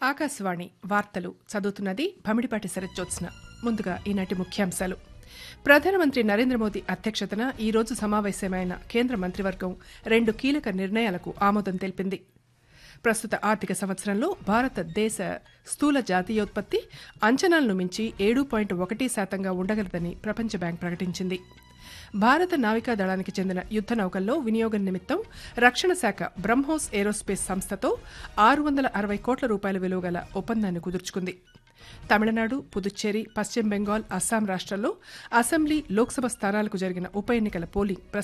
ఆకాశవాణి వార్తలు చదువుతున్నది భమిడిపాటి శరజ్జోత్స్న ముందుగా ఈనాటి ముఖ్యాంశాలు ప్రధానమంత్రి నరేంద్ర మోదీ అధ్యక్షతన ఈ రోజు సమావేశమైన కేంద్ర మంత్రివర్గం రెండు కీలక నిర్ణయాలకు ఆమోదం తెలిపింది ప్రస్తుత ఆర్థిక సంవత్సరంలో భారతదేశ స్థూల జాతీయోత్పత్తి అంచనాలను మించి ఏడు పాయింట్ ఒకటి శాతంగా ఉండగలదని ప్రపంచ బ్యాంక్ ప్రకటించింది భారత నావికా దళానికి చెందిన యుద్ద నౌకల్లో వినియోగం నిమిత్తం రక్షణ శాఖ బ్రహ్మోస్ ఏరోస్పేస్ సంస్థతో ఆరు వందల అరవై కోట్ల రూపాయల విలువ గల ఒప్పందాన్ని కుదుర్చుకుంది తమిళనాడు పుదుచ్చేరి పశ్చిమ బెంగాల్ అస్సాం రాష్ట్రాల్లో అసెంబ్లీ లోక్సభ స్థానాలకు జరిగిన ఉప ఎన్నికల పోలింగ్